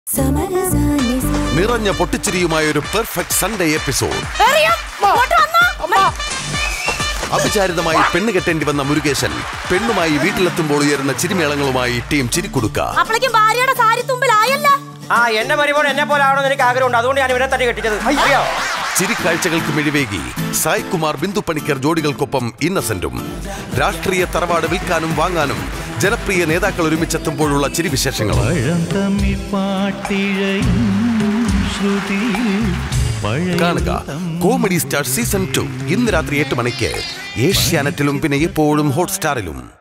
നിറഞ്ഞ പൊട്ടിച്ചിരിയുമായ ഒരു perfect Sunday episode അവിചാരിതമായി പെണ്ണ് കെട്ടേണ്ടി വന്ന മുരുകേശൻ പെണ്ണുമായി വീട്ടിലെത്തുമ്പോൾ ഉയരുന്ന ചിരിമേളങ്ങളുമായി ടീം ചിരിക്കുടുക്ക അപ്പോഴേക്കും ഭാര്യയുടെ സാരി തുമ്പിലായല്ല ആ എന്റെ മരുമോൻ എന്നെ പോലെ ആവണമെന്ന് എനിക്ക് ആഗ്രഹമുണ്ട് അതുകൊണ്ട് ഞാൻ ഇവനെ തട്ടി കെട്ടിച്ചത് അറിയോ ചിരിക്കാഴ്ചകൾക്ക് മിഴിവേകി സായ് കുമാർ ബിന്ദു പണിക്കർ ജോഡികൾക്കൊപ്പം ഇന്നസെന്റും രാഷ്ട്രീയ തറവാട് വിൽക്കാനും വാങ്ങാനും ജനപ്രിയ നേതാക്കൾ ഒരുമിച്ചെത്തുമ്പോഴുള്ള ചിരിവിശേഷങ്ങൾ പഴന്തമിഴ് പാട്ടിഴയും ശ്രുതിയിൽ പഴയ കാണുക കോമഡി സ്റ്റാർ സീസൺ ടു ഇന്ന് രാത്രി എട്ട് മണിക്ക് ഏഷ്യാനെറ്റിലും പിന്നെ എപ്പോഴും ഹോട്ട്സ്റ്റാറിലും